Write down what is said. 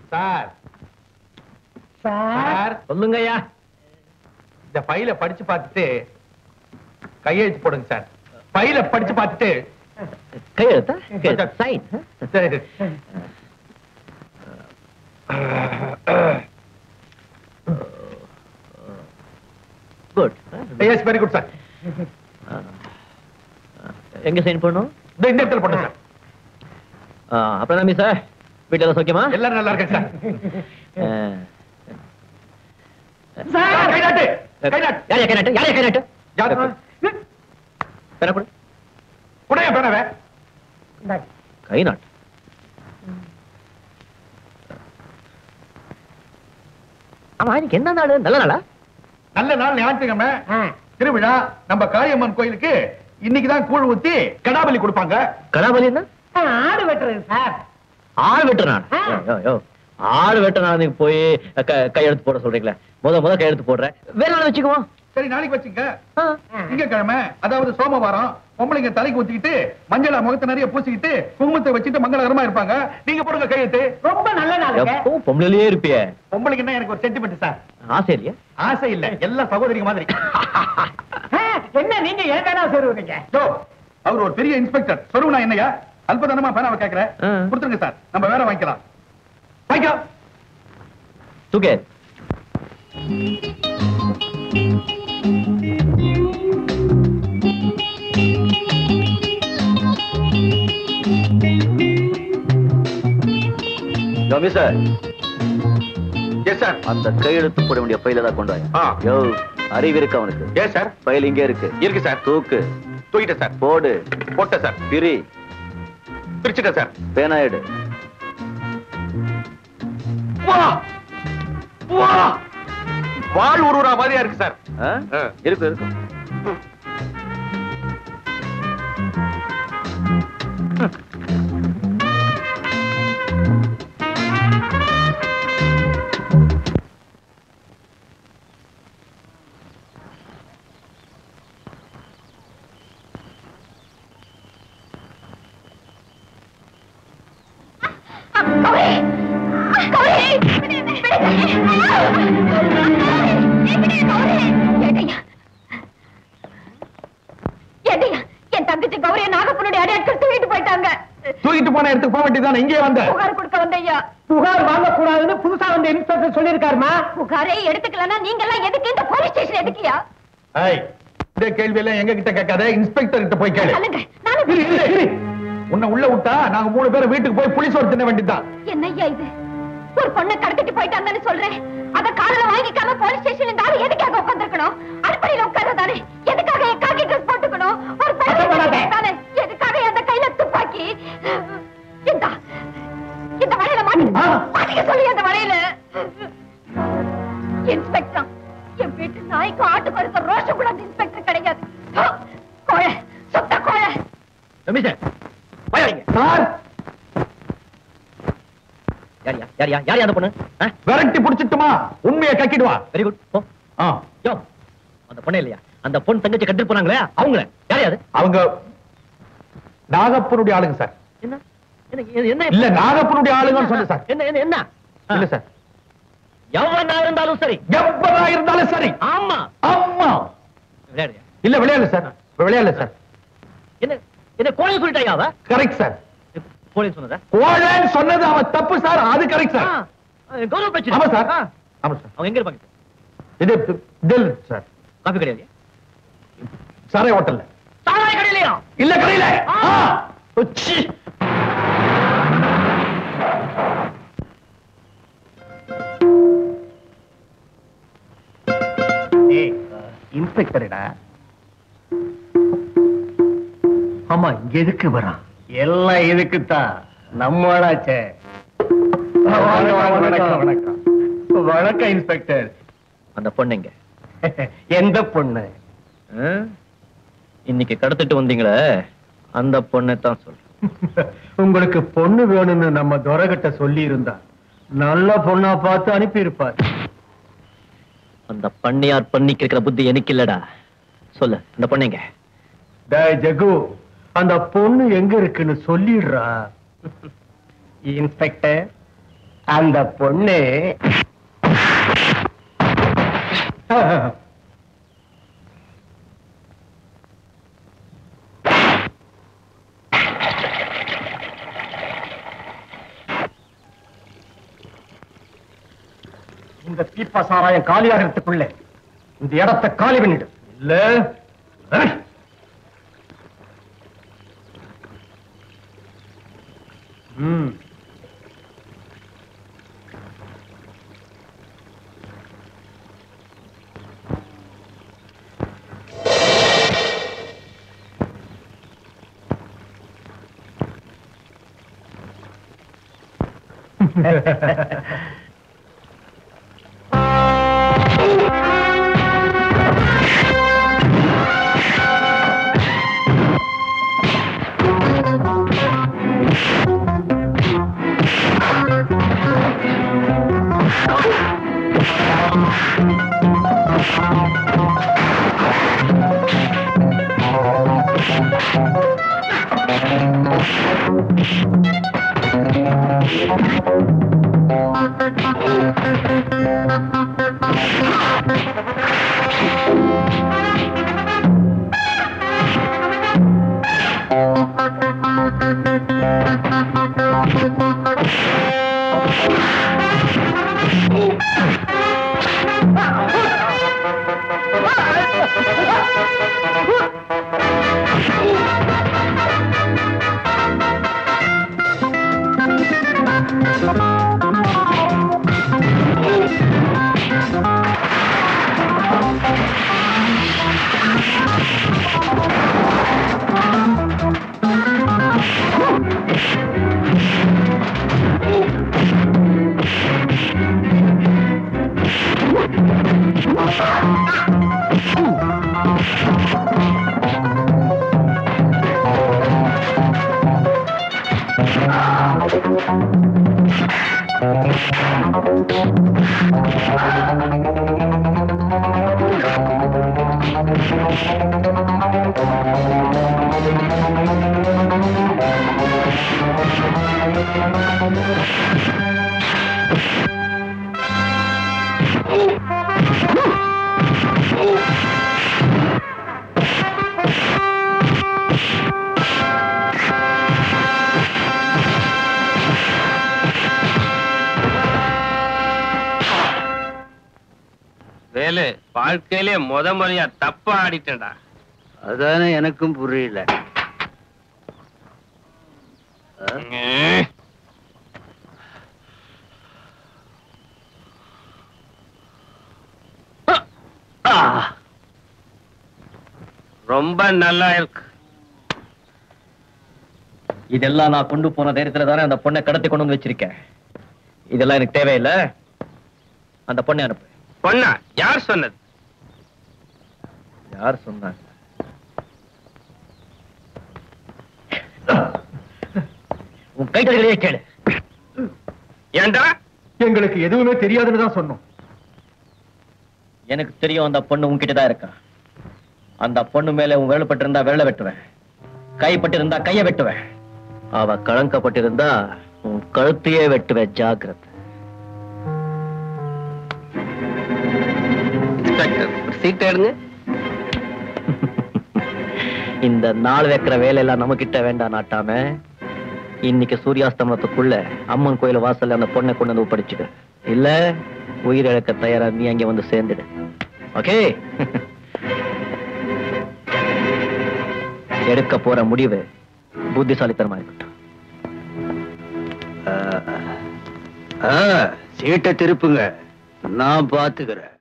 Sir sir sir சொல்லுங்கய்யா இந்த ஃபைல படிச்சு பார்த்துட்டு கையெழுத்து போடுங்க சார் ஃபைல படிச்சு பார்த்துட்டு கையெழுத்தா கையெழுத்தா? சைன் சரி. Good yes very good sir எங்க சைன் பண்ணணும் இந்த இந்த இடத்துல போடுங்க சார் ஆ, அப்புறம் நம்பி சார் வீட்டுல எல்லாம் சௌக்கியமா எல்லாரும் நல்லா இருக்கேன் சார் ஆ. சார், கை நாட்டு கை நாட்டு யாரையா கை நாட்டு யாரையா கை நாட்டு யாரு பேர கொடு உடைய பேனவே இந்தாங்க. கை நாட்டு ஆமா இன்னைக்கு என்ன நாடு நல்ல நாளா நல்ல நாள் ஞாயிற்றுக்கிழமை ஆ, திருவிழா நம்ம காளியம்மன் கோயிலுக்கு இன்னைக்கு தான் கூழ் ஊத்தி கடாபலி கொடுப்பாங்க கடாபலி என்ன ஆ, ஆடு வெட்டுறது சார் ஆள் வெட்டுற நாள் ஆ. யோ, யோ. ஆள் வெட்டுற நாள் போய் க- கையெழுத்து போட சொல்றீங்களே முத முத கையெழுத்து போடுறேன் வேற நாள் வச்சுக்குவோம் சரி நாளைக்கு வச்சுங்க ஆ. திங்கக்கிழமை அதாவது சோமவாரம் பொம்பளைங்க தலைக்கு ஊத்திக்கிட்டு மஞ்சள முகத்தை நிறைய பூசிக்கிட்டு குங்குமத்தை வச்சுட்டு மங்களகரமா இருப்பாங்க நீங்க போடுங்க கையெழுத்து ரொம்ப நல்ல நாளுங்க எப்பவும் பொம்பளையிலேயே இருப்பியே பொம்பளைக்கு என்ன எனக்கு ஒரு சென்டிமெண்ட் சார் ஆசை இல்லையா ஆசை இல்ல எல்லா சகோதரிங்க மாதிரி ஆ, என்ன நீங்க ஏன் வேணா சொல்லுவீங்க ஜோ, அவர் ஒரு பெரிய இன்ஸ்பெக்டர் சொருவனா என்னையா அல்பதனமா பேனாவை கேக்குறேன் ஆ. கொடுத்துருங்க சார் நம்ம வேற வாங்கிக்கலாம் வாங்கிக்கலாம் தூக்கே சார் எஸ் சார் அந்த கையெழுத்து போட வேண்டிய ஃபைல தான் கொண்டு வாங்க ஆ. யோ அறிவு இருக்கு அவனுக்கு எஸ் சார் ஃபைல் இங்கே இருக்கு இருக்கு சார் தூக்கு தூக்கிட்டேன் சார் போடு போட்டேன் சார் பிரி பிரிச்சுட்டேன் சார் பேனாயிடு வா வா வாழ் உருவரா மாதிரியா இருக்கு சார் ஆ? ஆ. இருக்கும் இருக்கும் ஏட்டையா, என் தங்கச்சி கௌரிய நாகப்பனுடைய அடையாட்கள் தூக்கிட்டு போயிட்டாங்க தூக்கிட்டு போன இடத்துக்கு போக வேண்டியதுதானே இங்கே வந்த புகார் கொடுக்க வந்தையா புகார் வாங்க கூடாதுன்னு புதுசா வந்த இன்ஸ்பெக்டர் சொல்லிருக்காருமா புகாரே எடுத்துக்கலன்னா நீங்க எல்லாம் எதுக்கு இந்த போலீஸ் ஸ்டேஷன் எதுக்கியா ஏய், இந்த கேள்வி எல்லாம் எங்க கிட்ட கேட்காத இன்ஸ்பெக்டர் கிட்ட போய் கேளு சொல்லுங்க நானும் இரு, இரு, இரு. உன்னை உள்ள விட்டா நாங்க மூணு பேரும் வீட்டுக்கு போய் புளிசோறு தின்ன வேண்டியதுதான் என்னய்யா இது ஒரு பொண்ணை கடத்திட்டு போயிட்டாங்கன்னு சொல்றேன் அத காதுல வாங்கிக்காம போலீஸ் ஸ்டேஷன் இந்த ஆளு எதுக்காக உட்கார்ந்திருக்கணும் அடிப்படையில உட்கார்றதானே எதுக்காக என் காக்கி ட்ரெஸ் போட்டுக்கணும் ஒரு கஷ்டப்படாத. தானே எதுக்காக அந்த கையில துப்பாக்கி இந்த இந்த வலையில மாட்டி ஆ. மாட்டிக்க சொல்லி அந்த வலையில இன்ஸ்பெக்டர் என் வீட்டு நாய்க்கு ஆட்டுக்கு இருக்க ரோஷம் கூட அந்த இன்ஸ்பெக்டர் கிடையாது ஆ, கோழை சுத்த கோழை ரமேஷ் வாங்க சார் யாரியா யாரியா யாரியா அந்த பொண்ணு விரட்டி புடிச்சிட்டுமா உண்மையை கக்கிடுவா வெரி குட் போ ஆ, யோ அந்த பொண்ணு இல்லையா அந்த பொண்ணு தங்கச்சி கட்டிட்டு போனாங்களே அவங்கள யாரையா அது அவங்க நாகப்பனுடைய ஆளுங்க சார் என்ன என்ன என்ன- என்ன இல்ல நாகப்பனுடைய ஆளுங்கன்னு சொன்னேன் சார் என்ன என்ன என்ன இல்ல சார் எவனா இருந்தாலும் சரி எப்பதா இருந்தாலும் சரி ஆமா ஆமா விளையாடுறியா இல்ல விளையாடல சார் விளையாடல சார் என்ன என்ன கோழை சொல்லிட்டாயா அவ கரெக்ட் சார் கோழை சொன்னதா கோழன்னு சொன்னது அவன் தப்பு சார் அது கரெக்ட் சார் கௌரவ பிரச்சனை ஆமா சார் ஆ. ஆமா சார் அவங்க எங்க இருப்பாங்க இது தில் சார் காஃபி கடையிலையா சாரை ஹோட்டல்ல சாராய கடையிலையா இல்ல கடையில ஆ. ஆ. உச்சி. இன்ஸ்பெக்டர்டா ஆமா இங்க எதுக்கு வரான் எல்லாம் எதுக்குத்தான் நம்மளாச்சே வணக்கம் வணக்கம் வணக்கம் இன்ஸ்பெக்டர் அந்த பொண்ணு எங்க எந்த பொண்ணு ஆ? இன்னைக்கு கடத்திட்டு வந்தீங்களே அந்த பொண்ணை தான் சொல்றேன் உங்களுக்கு பொண்ணு வேணும்னு நம்ம துரகிட்ட சொல்லி இருந்தா நல்ல பொண்ணா பார்த்து அனுப்பி இருப்பார் அந்த பண்ணியார் பண்ணிக்கு இருக்கிற புத்தி எனக்கு இல்லடா சொல்லு அந்த பொண்ணு எங்க டேய் ஜகு அந்த பொண்ணு எங்க இருக்குன்னு சொல்லிடுறா இன்ஸ்பெக்டர் அந்த பொண்ணு இந்த பீப்பா சாராயம் காலியாகிறதுக்குள்ள இந்த இடத்தை காலி பண்ணிடு இல்ல அஹ். ம் வேலு வாழ்க்கையிலே முத முறையா தப்பா ஆடிட்டேன்டா அதானே எனக்கும் புரியல ம். ரொம்ப நல்லா இருக்கு இதெல்லாம் நான் கொண்டு போன தைரியத்துல தானே அந்த பொண்ணை கடத்தி கொண்டு வந்து வச்சிருக்கேன் இதெல்லாம் எனக்கு தேவையில்ல அந்த பொண்ணை அனுப்பு பொண்ணா யார் சொன்னது யார் சொன்னாங்க உன் கைத்தறிகளையே கேளு ஏண்டா எங்களுக்கு எதுவுமே தெரியாதுன்னு தான் சொன்னோம் எனக்கு தெரியும் அந்த பொண்ணு உன்கிட்ட தான் இருக்கா அந்த பொண்ணு மேல உன் விரல் பட்டிருந்தா விரல வெட்டுவேன் கைப்பட்டிருந்தா கைய வெட்டுவேன் அவ கலங்கப்பட்டிருந்தா உன் கழுத்தையே வெட்டுவேன் ஜாக்கிரதை இன்ஸ்பெக்டர் ஒரு சீட் எடுங்க இந்த நாள் வைக்கிற வேலையெல்லாம் நம்ம கிட்ட வேண்டாம் நாட்டாம இன்னைக்கு சூரியாஸ்தமனத்துக்குள்ள அம்மன் கோயில் வாசல்ல அந்த பொண்ணை கொண்டு வந்து ஒப்படைச்சிடு இல்ல உயிரிழக்க தயாரா நீ அங்க வந்து சேர்ந்துடு ஓகே எடுக்க போற முடிவு புத்திசாலித்தனமா இருக்கட்டும் சீட்டை திருப்புங்க நான் பாத்துக்கிறேன்